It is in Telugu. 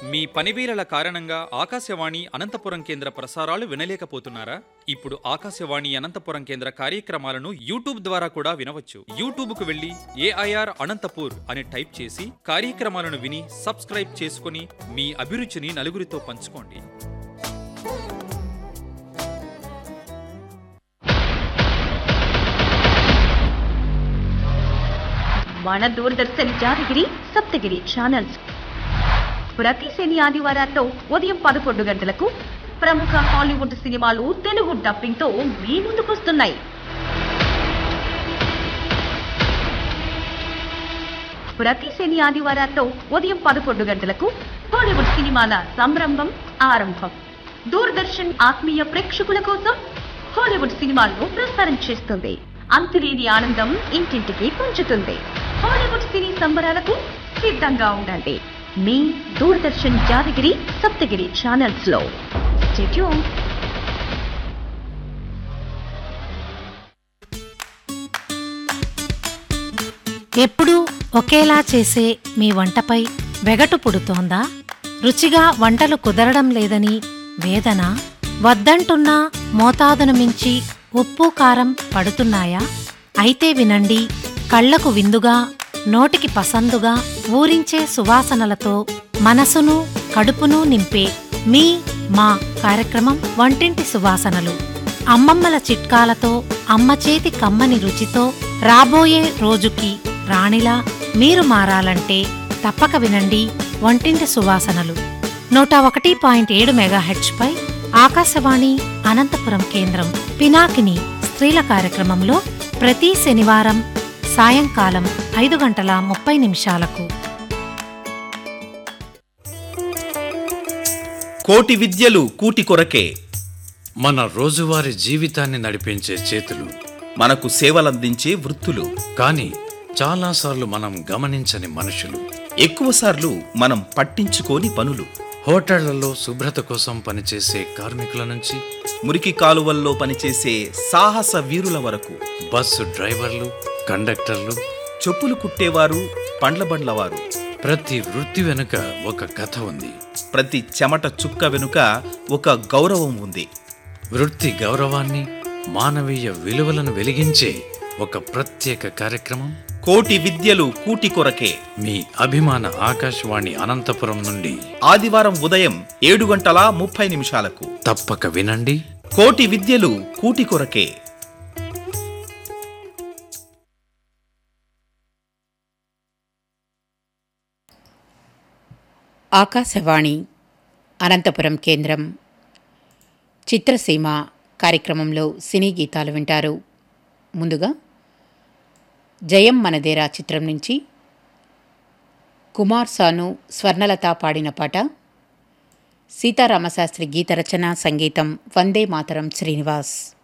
మీ పనివేళల కారణంగా ఆకాశవాణి అనంతపురం కేంద్ర ప్రసారాలు వినలేకపోతున్నారా ఇప్పుడు ఆకాశవాణి అనంతపురం కేంద్ర కార్యక్రమాలను యూట్యూబ్ ద్వారా కూడా వినవచ్చు యూట్యూబ్ కు వెళ్లి ఏఐఆర్ అనంతపూర్ అని టైప్ చేసి కార్యక్రమాలను విని సబ్స్క్రైబ్ చేసుకుని మీ అభిరుచిని నలుగురితో పంచుకోండి మన దూరదర్శన్ యాదగిరి సప్తగిరి ఛానల్స్ ప్రతి శని ఆదివారాల్లో ఉదయం పదకొండు గంటలకు ప్రముఖ హాలీవుడ్ సినిమాలు తెలుగు డబ్బింగ్ తో మీ ముందుకొస్తున్నాయి ప్రతి శని ఆదివారాల్లో ఉదయం పదకొండు గంటలకు హాలీవుడ్ సినిమాల సంరంభం ఆరంభం దూరదర్శన్ ఆత్మీయ ప్రేక్షకుల కోసం హాలీవుడ్ సినిమాలను ప్రసారం చేస్తుంది అంతులేని ఆనందం ఇంటింటికి పంచుతుంది హాలీవుడ్ సినీ సంబరాలకు సిద్ధంగా ఉండండి మీ దూరదర్శన్ యాదగిరి సప్తగిరి ఛానల్స్ లో స్టేట్యూన్ ఎప్పుడూ ఒకేలా చేసే మీ వంటపై వెగటు పుడుతోందా రుచిగా వంటలు కుదరడం లేదని వేదన వద్దంటున్నా మోతాదును మించి ఉప్పు కారం పడుతున్నాయా అయితే వినండి కళ్లకు విందుగా నోటికి పసందుగా ఊరించే సువాసనలతో మనసును కడుపును నింపే మీ మా కార్యక్రమం వంటింటి సువాసనలు అమ్మమ్మల చిట్కాలతో అమ్మ చేతి కమ్మని రుచితో రాబోయే రోజుకి రాణిలా మీరు మారాలంటే తప్పక వినండి వంటింటి సువాసనలు నూట ఒకటి పాయింట్ ఏడు పై ఆకాశవాణి అనంతపురం కేంద్రం పినాకిని స్త్రీల కార్యక్రమంలో ప్రతి శనివారం సాయంకాలం ఐదు గంటల ముప్పై నిమిషాలకు కోటి విద్యలు కూటి కొరకే మన రోజువారీ జీవితాన్ని నడిపించే చేతులు మనకు సేవలందించే వృత్తులు కానీ చాలాసార్లు మనం గమనించని మనుషులు ఎక్కువసార్లు మనం పట్టించుకోని పనులు హోటళ్లలో శుభ్రత కోసం పనిచేసే కార్మికుల నుంచి మురికి కాలువల్లో పనిచేసే సాహస వీరుల వరకు బస్సు డ్రైవర్లు కండక్టర్లు చెప్పులు కుట్టేవారు పండ్ల బండ్లవారు ప్రతి వృత్తి వెనుక ఒక కథ ఉంది ప్రతి చెమట చుక్క వెనుక ఒక గౌరవం ఉంది వృత్తి గౌరవాన్ని మానవీయ విలువలను వెలిగించే ఒక ప్రత్యేక కార్యక్రమం కోటి విద్యలు కూటి కొరకే మీ అభిమాన ఆకాశవాణి అనంతపురం నుండి ఆదివారం ఉదయం ఏడు గంటల ముప్పై నిమిషాలకు తప్పక వినండి కోటి విద్యలు కూటి కొరకే ఆకాశవాణి అనంతపురం కేంద్రం చిత్రసీమ కార్యక్రమంలో సినీ గీతాలు వింటారు ముందుగా జయం మనదేరా చిత్రం నుంచి కుమార్ సాను స్వర్ణలత పాడిన పాట సీతారామశాస్త్రి గీత రచన సంగీతం వందే మాతరం శ్రీనివాస్